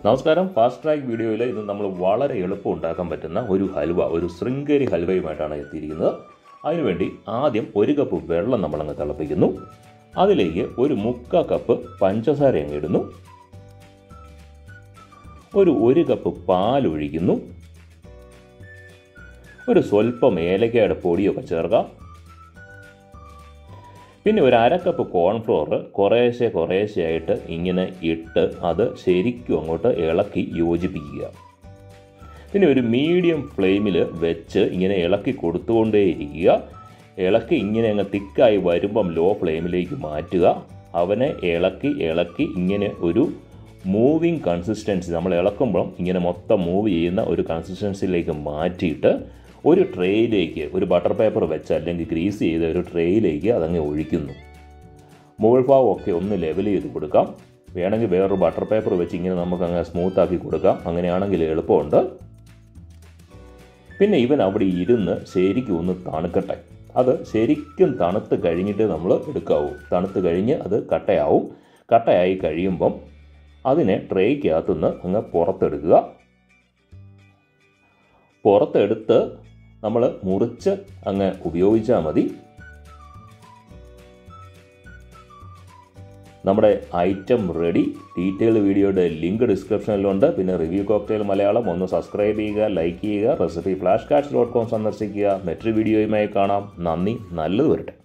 നമസ്കാരം fast track വീഡിയോയിൽ ഇന്ന് നമ്മൾ വളരെ എളുപ്പം ഉണ്ടാക്കാൻ പറ്റുന്ന ഒരു ഹൽവ ഒരു ശൃംഗേരി ഹൽവയുമായിട്ടാണ് എത്തിയിരിക്കുന്നത് അതിനുവേണ്ടി ആദ്യം ഒരു കപ്പ് വെള്ളം നമ്മളങ്ങ് തിളപ്പിക്കുന്നു അതിലേക്ക് ഒരു മുക്കാ കപ്പ് പഞ്ചസാര അങ്ങ് ഇടുന്നു ഒരു ഒരു കപ്പ് പാൽ ഒഴിക്കുന്നു ഒരു സ്വല്പം ഏലക്കയുടെ പൊടിയൊക്കെ ചേർക്കാം പിന്നെ ഒരു അര കപ്പ് കോൺഫ്ലോർ കുറേശ്ശെ കുറേശ്ശെ ആയിട്ട് ഇങ്ങനെ ഇട്ട് അത് ശരിക്കും അങ്ങോട്ട് ഇളക്കി യോജിപ്പിക്കുക പിന്നെ ഒരു മീഡിയം ഫ്ലെയിമിൽ വെച്ച് ഇങ്ങനെ ഇളക്കി കൊടുത്തുകൊണ്ടേയിരിക്കുക ഇളക്കി ഇങ്ങനെ അങ്ങ് തിക്കായി വരുമ്പം ലോ ഫ്ലെയിമിലേക്ക് മാറ്റുക അവനെ ഇളക്കി ഇളക്കി ഇങ്ങനെ ഒരു മൂവിങ് കൺസിസ്റ്റൻസി നമ്മൾ ഇളക്കുമ്പം ഇങ്ങനെ മൊത്തം മൂവ് ചെയ്യുന്ന ഒരു കൺസിസ്റ്റൻസിയിലേക്ക് മാറ്റിയിട്ട് ഒരു ട്രേയിലേക്ക് ഒരു ബട്ടർ പേപ്പർ വെച്ച് അല്ലെങ്കിൽ ഗ്രീസ് ചെയ്ത ഒരു ട്രേയിലേക്ക് അതങ്ങ് ഒഴിക്കുന്നു മുകൾ ഭാഗമൊക്കെ ഒന്ന് ലെവൽ ചെയ്ത് കൊടുക്കാം വേണമെങ്കിൽ വേറൊരു ബട്ടർ പേപ്പർ വെച്ച് ഇങ്ങനെ നമുക്ക് അങ്ങ് സ്മൂത്ത് ആക്കി കൊടുക്കാം അങ്ങനെയാണെങ്കിൽ എളുപ്പമുണ്ട് പിന്നെ ഇവൻ അവിടെ ഇരുന്ന് ശരിക്കും ഒന്ന് തണുക്കട്ടെ അത് ശരിക്കും തണുത്ത് കഴിഞ്ഞിട്ട് നമ്മൾ എടുക്കാവൂ തണുത്ത് കഴിഞ്ഞ് അത് കട്ടയാവും കട്ടയായി കഴിയുമ്പം അതിനെ ട്രേക്കകത്തുനിന്ന് അങ്ങ് പുറത്തെടുക്കുക പുറത്തെടുത്ത് നമ്മൾ മുറിച്ച് അങ്ങ് ഉപയോഗിച്ചാൽ മതി നമ്മുടെ ഐറ്റം റെഡി ഡീറ്റെയിൽ വീഡിയോയുടെ ലിങ്ക് ഡിസ്ക്രിപ്ഷനിലുണ്ട് പിന്നെ റിവ്യൂ കോക്ടെയിൽ മലയാളം ഒന്ന് സബ്സ്ക്രൈബ് ചെയ്യുക ലൈക്ക് ചെയ്യുക recipe flash cards dot com സന്ദർശിക്കുക മറ്റൊരു വീഡിയോയുമായി കാണാം നന്ദി നല്ലത് വരട്ടെ